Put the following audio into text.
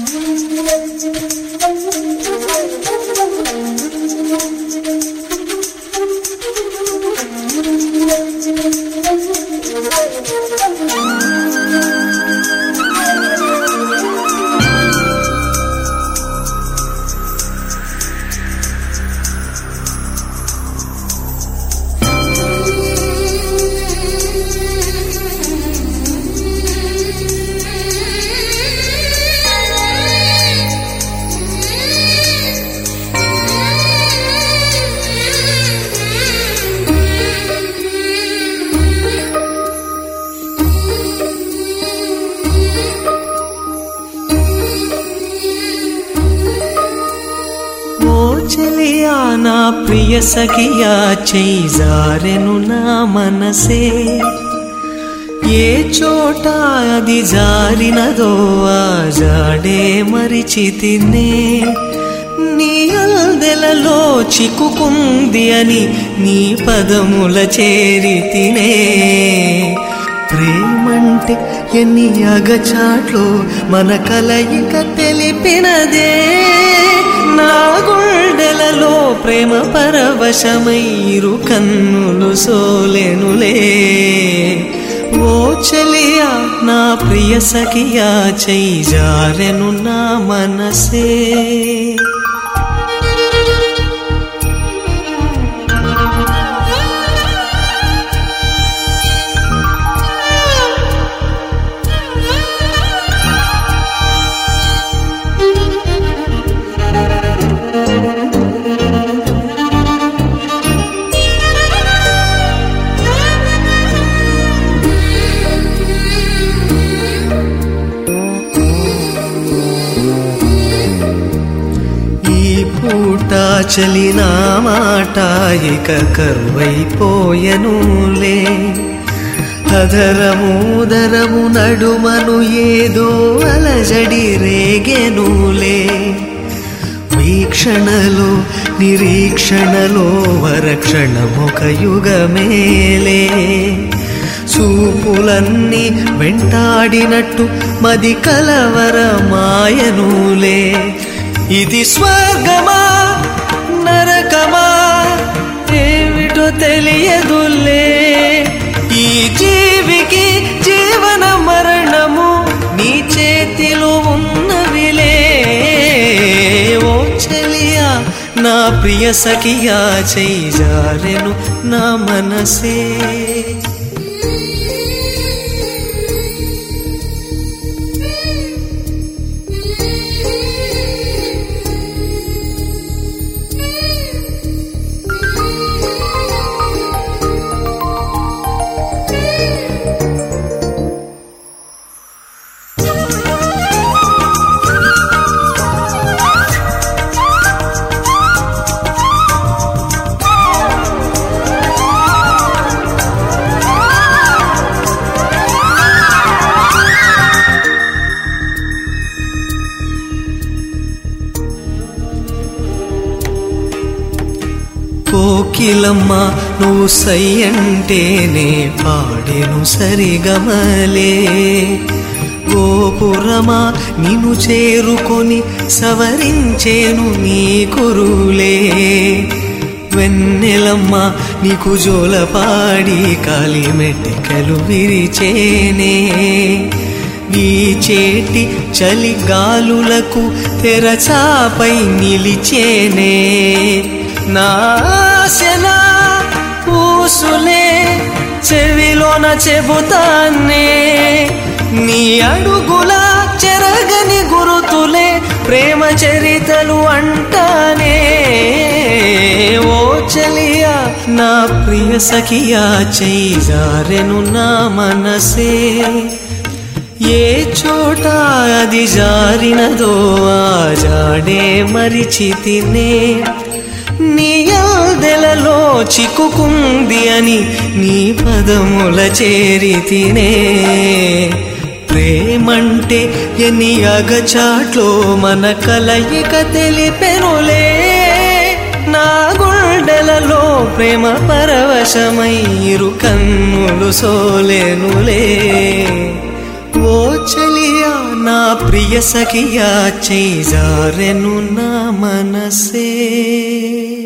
ఓ చెలియా నా ప్రియ సఖియా చేయి జారెను నా మనసే ఏ చోట అది జారినదో ఆ జాడే మరిచితినే నీ అల్దెలలో చిక్కుకుంది అని నీ పదముల చేరితినే ప్రేమంటే ఎన్ని అగచాట్లు మన కలయిక తెలిపినదే నా గుండెలలో ప్రేమ పరవశమైరు కన్నులు సోలెనులే ఓ చెలియా నా ప్రియ సఖియా చెయ్యి జారెను నా మనసే ఈ పూట చలిన మాట ఇక కరువైపోయనులే అధరముదరము నడుమను ఏదో అలజడి రేగెనులే వీక్షణలో నిరీక్షణలో వరక్షణమొక యుగమేలే చూపులన్నీ వెంటాడినట్టు మది కలవరమాయనులే ఇది స్వర్గమా నరకమా ఏమిటో తెలియదులే ఈ జీవికి జీవన మరణము నీ చేతిలో ఉన్నవిలే ఓ చెలియా నా ప్రియ సఖియా చేయి జారెను నా మనసే కోకిలమ్మ నువ్వు సై అంటేనే పాడెను సరిగమలే గోపురమా నిన్ను చేరుకొని సవరించేను నీ కురులే వెన్నెలమ్మ నీకు జోలపాడి కాలి మెట్టెకలు విరిచేనే నీ చేటి చలి గాలులకు తెరచాపై నిలిచేనే నాశనా పూసులే చెవిలోన చెబుతానే నీ అడుగుల చెరగని గురుతులే ప్రేమ చరితలు అంటానే ఓ చలియా నా ప్రియ సఖియా చెయ్యి జారెను నా మనసే ఏ చోట అది జారినదో ఆ జాడే మరిచితినే నీ యాదెలలో చిక్కుకుంది అని నీ పదముల చేరితినే ప్రేమంటే ఎన్ని అగచాట్లో మన కలయిక తెలిపెనులే నా గుండెలలో ప్రేమ పరవశమైరు కన్నులు సోలెనులే ఓ చలియా నా ప్రియ సఖియా చేజారెను నా మనసే